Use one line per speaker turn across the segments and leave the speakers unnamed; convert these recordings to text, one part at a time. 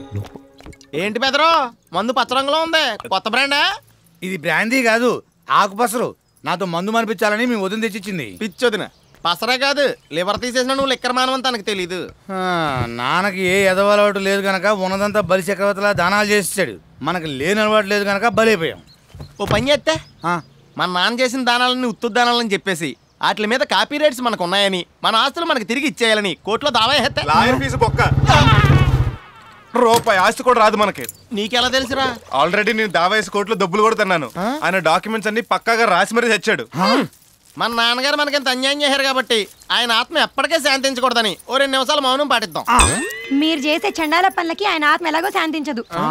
ఏంటి బెదరు మందు పచ్చ రంగులో ఉంది కొత్త బ్రాండా
ఇది బ్రాందీ కాదు ఆకుపసరు నాతో మందు మనిపించాలని మీ వదిన తెచ్చిచ్చింది
పిచ్చొదిన పసరే కాదు లివర్ తీసేసిన నువ్వు లిక్కర్ మానవని తనకు తెలీదు
ఆ, నాన్నకి ఏ ఎదవలవాటు లేదు గనక ఉన్నదంతా బలి చక్రవర్తిలా దానాలు చేసాడు మనకి లేని అలవాటు లేదు గనక బలైపోయాం
ఓ పని చేస్తే
ఆ,
మన నాన్న చేసిన దానాలని ఉత్తు దానాలని చెప్పేసి వాటి మీద కాపీ రైట్స్ మనకు ఉన్నాయని మన ఆస్తులు మనకి తిరిగి ఇచ్చేయాలని కోర్టులో దావా వేస్తే
లాయర్ ఫీజు బొక్క రూపాయి ఆస్తి కూడా రాదు మనకి
నీకెలా తెలుసురా
ఆల్రెడీ నేను దావేసి కోర్టులో డబ్బులు కూడా తిన్నాను ఆయన డాక్యుమెంట్స్ అన్ని పక్కాగా రాసి మరీ తెచ్చాడు
మన నాన్నగారు మనకింత అన్యాయం చేశారు కాబట్టి ఆయన ఆత్మ ఎప్పటికే శాంతించకూడదని ఓ రెండు నిమిషాలు మౌనం పాటిద్దాం
మీరు చేసే చండాల పనులకి ఆయన ఆత్మ ఎలాగో శాంతించదు
ఆ,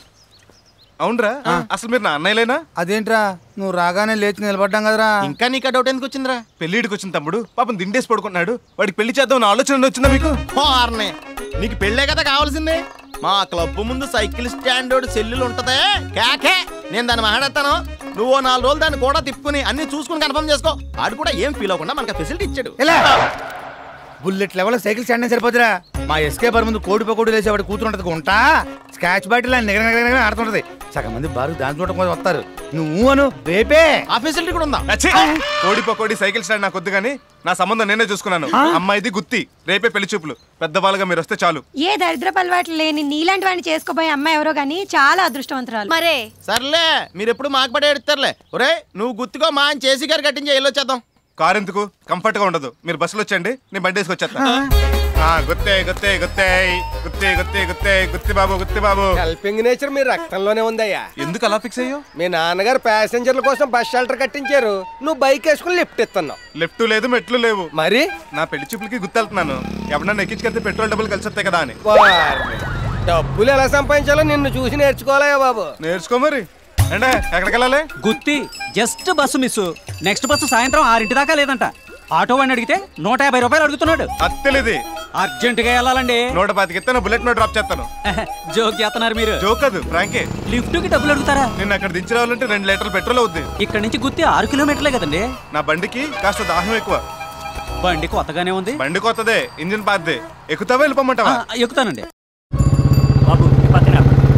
అవునరా అసలు మీరు నా అన్నయ్యలేనా
అదేంట్రా నువ్వు రాగానే లేచి నిలబడ్డాం కదరా
ఇంకా నీకు డౌట్ ఎందుకు వచ్చిందిరా
పెళ్ళిడికి వచ్చిన తమ్ముడు పాపం దిండేసి పడుకున్నాడు వాడికి పెళ్లి చేద్దాం ఆలోచన వచ్చిందా మీకు
వారిని నీకు పెళ్ళే కదా కావాల్సింది మా క్లబ్ ముందు సైకిల్ స్టాండ్ సెల్లులు ఉంటదే కేకే నేను దాన్ని మాట్లాడతాను నువ్వు ఓ నాలుగు రోజులు దాన్ని కూడా తిప్పుకుని అన్ని చూసుకుని కన్ఫర్మ్ చేసుకో ఆడు కూడా ఏం ఫీల్ అవ్వకుండా మనకు ఫెసిలిటీ ఇచ్చాడు
ఎలా బుల్లెట్ లెవెల్ సైకిల్ స్టాండ్ సరిపోతురా మా ఎస్కే బార్ ముందు కోడి పకోడి వేసేవాడు కూతురుంటది ఉంటా స్కాచ్ బాటిల్ నిగర నిగర నిగర ఆడుతుంటది సగం మంది బారు దాని చూడటం కోసం వస్తారు నువ్వు అను రేపే
ఆ ఫెసిలిటీ కూడా ఉందా
అచ్చే! కోడి పకోడి సైకిల్ స్టాండ్ నాకు వద్దు కానీ నా సంబంధం నేనే చూసుకున్నాను అమ్మాయిది గుత్తి రేపే పెళ్లి చూపులు పెద్దవాళ్ళుగా మీరు వస్తే చాలు
ఏ దరిద్రపు అలవాట్లు లేని నీలాంటి వాడిని చేసుకోబోయే అమ్మాయి ఎవరో గానీ చాలా అదృష్టవంతురాలు
మరే
సర్లే మీరు ఎప్పుడు మాకు పడే ఎడతారులే ఒరే నువ్వు గుర్తుకో మా ఆయన చేసి గారు కట్టించి వెళ్ళొచ్చేద్దాం
కార్ ఎందుకు కంఫర్ట్ గా ఉండదు మీరు బస్సులో వచ్చండి నేను బండి వేసుకొచ్చేస్తా ఆ, గుత్తే గుత్తే గుత్తే గుత్తే గుత్తే గుత్తే గుత్తి బాబు గుత్తి బాబు
హెల్పింగ్ నేచర్ మీ రక్తంలోనే ఉందయ్యా
ఎందుకు అలా ఫిక్స్ అయ్యో
మీ నాన్నగారు ప్యాసింజర్ల కోసం బస్ షెల్టర్ కట్టించారు నువ్వు బైక్ వేసుకుని లిఫ్ట్ ఇస్తున్నావు
లెఫ్ట్ లేదు మెట్లు లేవు
మరి
నా పెళ్లి చూపులకి గుర్తెళ్తున్నాను ఎవరన్నా ఎక్కించుకెళ్తే పెట్రోల్ డబ్బులు కలిసి వస్తాయి కదా అని
వారిని. డబ్బులు ఎలా సంపాదించాలో నిన్ను చూసి నేర్చుకోవాలయ్యా బాబు
నేర్చుకో మరి అంటే ఎక్కడికి వెళ్ళాలి
Gooty just bus miss next bus సాయంత్రం ఆరింటి దాకా లేదంట ఆటో వాడిని అడిగితే నూట యాభై రూపాయలు అడుగుతున్నాడు
అత్తలేది
అర్జెంటుగా వెళ్ళాలండి
నూట పాతికి నా బుల్లెట్ మీద డ్రాప్ చేస్తాను
జోక్ చేస్తున్నారు మీరు
జోక్ కాదు ఫ్రాంకే
లిఫ్ట్ కి డబ్బులు అడుగుతారా
నేను అక్కడ దించి రావాలంటే రెండు లీటర్ల పెట్రోల్ అవుద్ది
ఇక్కడ నుంచి గుత్తి ఆరు కిలోమీటర్లే కదండి
నా బండికి కాస్త దాహం ఎక్కువ
బండి కొత్తగానే ఉంది
బండి కొత్తదే ఇంజిన్ పాతదే ఎక్కుతావా వెళ్ళిపోమంటావా
ఆ, ఎక్కుతానండి బాబు ఈ పక్కన.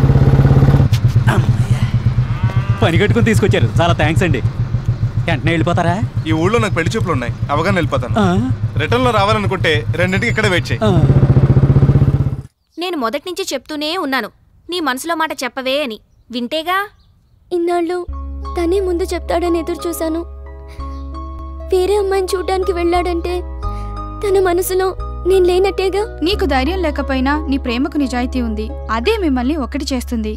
అమ్మయ్య. పని కట్టుకుని తీసుకొచ్చారు చాలా థ్యాంక్స్ అండి వెంటనే వెళ్ళిపోతారా
ఈ ఊళ్ళో నాకు పెళ్లి చూపులు ఉన్నాయి అవగానే వెళ్ళిపోతాను
ఆ,
రిటర్న్ లో రావాలనుకుంటే రెండింటికి ఇక్కడే వెయిట్ చేయి
ఆ.
నేను మొదటి నుంచి చెప్తూనే ఉన్నాను నీ మనసులో మాట చెప్పవే అని వింటేగా
ఇన్నాళ్ళు తనే ముందు చెప్తాడని ఎదురు చూశాను వేరే అమ్మాయిని చూడ్డానికి వెళ్ళాడంటే తన మనసులో నేను లేనట్టేగా
నీకు ధైర్యం లేకపోయినా నీ ప్రేమకు నిజాయితీ ఉంది అదే మిమ్మల్ని ఒకటి చేస్తుంది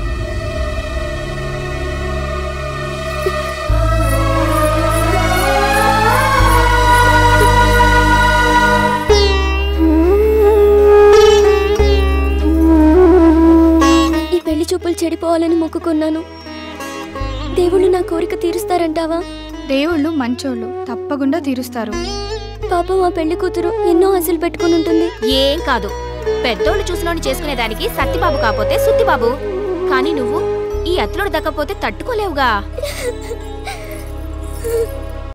ఈ పెళ్లి చూపులు చెడిపోవాలని మొక్కుకున్నాను దేవుళ్ళు నా కోరిక తీరుస్తారంటావా
దేవుళ్ళు మంచోళ్ళు తప్పకుండా తీరుస్తారు
పాపం ఆ పెళ్లి కూతురు ఎన్నో ఆశలు పెట్టుకుని ఉంటుంది
ఏం కాదు పెద్దోళ్ళు చూసినోని చేసుకునేదానికి సత్తిబాబు కాపోతే సుత్తిబాబు కానీ నువ్వు ఈ అత్తులోడు దక్కపోతే తట్టుకోలేవుగా